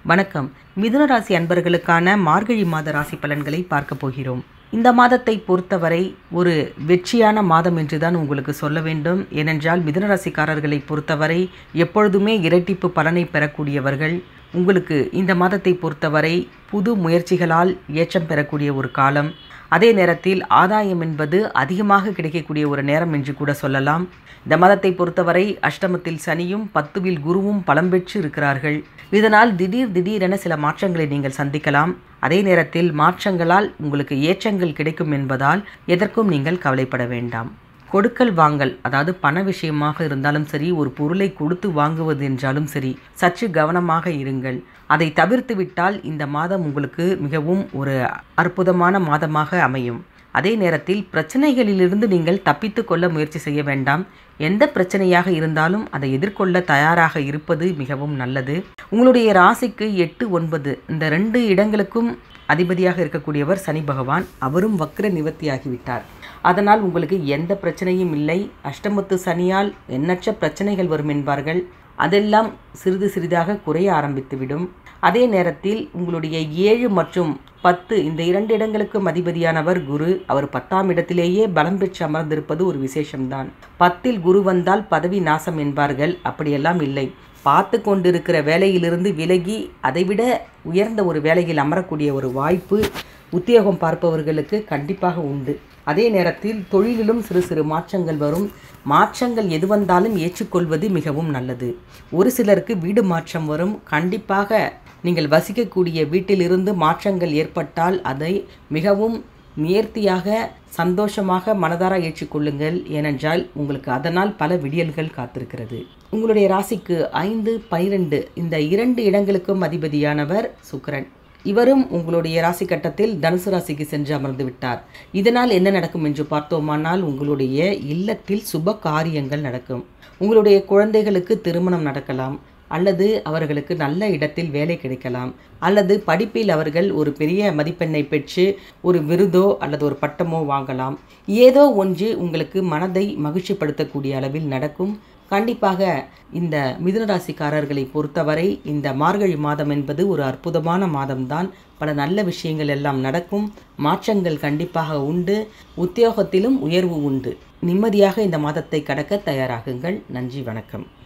வணக்கம் மிதுன ராசி அன்பர்களுக்கான மார்கழி மாத ராசி பலன்களை பார்க்க போகிறோம் இந்த மாதத்தை பொறுத்தவரை ஒரு வெற்றியான மாதம் என்றுதான் உங்களுக்கு சொல்ல வேண்டும் ஏனென்றால் மிதுன ராசிக்காரர்களை பொறுத்தவரை எப்பொழுதுமே இரட்டிப்பு பலனை பெறக்கூடியவர்கள் உங்களுக்கு இந்த மாதத்தை பொறுத்தவரை புது முயற்சிகளால் ஏற்றம் பெறக்கூடிய ஒரு காலம் அதே நேரத்தில் ஆதாயம் என்பது அதிகமாக கிடைக்கக்கூடிய ஒரு நேரம் என்று கூட சொல்லலாம் இந்த மாதத்தை பொறுத்தவரை அஷ்டமத்தில் சனியும் பத்துவில் குருவும் பலம் பெற்று இருக்கிறார்கள் இதனால் திடீர் திடீரென சில மாற்றங்களை நீங்கள் சந்திக்கலாம் அதே நேரத்தில் மாற்றங்களால் உங்களுக்கு ஏற்றங்கள் கிடைக்கும் என்பதால் எதற்கும் நீங்கள் கவலைப்பட வேண்டாம் கொடுக்கல் வாங்கல் அதாவது பண விஷயமாக இருந்தாலும் சரி ஒரு பொருளை கொடுத்து வாங்குவது என்றாலும் சரி சற்று கவனமாக இருங்கள் அதை தவிர்த்து விட்டால் இந்த மாதம் உங்களுக்கு மிகவும் ஒரு அற்புதமான மாதமாக அமையும் அதே நேரத்தில் பிரச்சனைகளிலிருந்து நீங்கள் தப்பித்து கொள்ள முயற்சி செய்ய வேண்டாம் எந்த பிரச்சனையாக இருந்தாலும் அதை எதிர்கொள்ள தயாராக இருப்பது மிகவும் நல்லது உங்களுடைய ராசிக்கு எட்டு ஒன்பது இந்த ரெண்டு இடங்களுக்கும் அதிபதியாக இருக்கக்கூடியவர் சனி பகவான் அவரும் வக்ர நிவர்த்தியாகிவிட்டார் அதனால் உங்களுக்கு எந்த பிரச்சனையும் இல்லை அஷ்டமத்து சனியால் எண்ணற்ற பிரச்சனைகள் வரும் என்பார்கள் அதெல்லாம் சிறிது சிறிதாக குறைய ஆரம்பித்துவிடும் அதே நேரத்தில் உங்களுடைய ஏழு மற்றும் பத்து இந்த இரண்டு இடங்களுக்கும் அதிபதியானவர் குரு அவர் பத்தாம் இடத்திலேயே பலம் பெற்று அமர்ந்திருப்பது ஒரு விசேஷம்தான் பத்தில் குரு வந்தால் பதவி நாசம் என்பார்கள் அப்படியெல்லாம் இல்லை பார்த்து கொண்டிருக்கிற வேலையிலிருந்து விலகி அதைவிட உயர்ந்த ஒரு வேலையில் அமரக்கூடிய ஒரு வாய்ப்பு உத்தியோகம் பார்ப்பவர்களுக்கு கண்டிப்பாக உண்டு அதே நேரத்தில் தொழிலிலும் சிறு சிறு மாற்றங்கள் வரும் மாற்றங்கள் எது வந்தாலும் ஏற்றுக்கொள்வது மிகவும் நல்லது ஒரு சிலருக்கு வீடு மாற்றம் வரும் கண்டிப்பாக நீங்கள் வசிக்கக்கூடிய வீட்டிலிருந்து மாற்றங்கள் ஏற்பட்டால் அதை மிகவும் நேர்த்தியாக சந்தோஷமாக மனதார ஏற்றுக்கொள்ளுங்கள் ஏனென்றால் உங்களுக்கு அதனால் பல விடியல்கள் காத்திருக்கிறது உங்களுடைய ராசிக்கு ஐந்து பனிரெண்டு இந்த இரண்டு இடங்களுக்கும் அதிபதியானவர் சுக்கரன் இவரும் உங்களுடைய ராசி கட்டத்தில் தனுசு ராசிக்கு சென்று அமர்ந்து விட்டார் இதனால் என்ன நடக்கும் என்று பார்த்தோமானால் உங்களுடைய இல்லத்தில் சுப காரியங்கள் நடக்கும் உங்களுடைய குழந்தைகளுக்கு திருமணம் நடக்கலாம் அல்லது அவர்களுக்கு நல்ல இடத்தில் வேலை கிடைக்கலாம் அல்லது படிப்பில் அவர்கள் ஒரு பெரிய மதிப்பெண்ணை பெற்று ஒரு விருதோ அல்லது ஒரு பட்டமோ வாங்கலாம் ஏதோ ஒன்று உங்களுக்கு மனதை மகிழ்ச்சிப்படுத்தக்கூடிய அளவில் நடக்கும் கண்டிப்பாக இந்த மிதுனராசிக்காரர்களை பொறுத்தவரை இந்த மார்கழி மாதம் என்பது ஒரு அற்புதமான மாதம்தான் பல நல்ல விஷயங்கள் எல்லாம் நடக்கும் மாற்றங்கள் கண்டிப்பாக உண்டு உத்தியோகத்திலும் உயர்வு உண்டு நிம்மதியாக இந்த மாதத்தை கடக்க தயாராகுங்கள் நன்றி வணக்கம்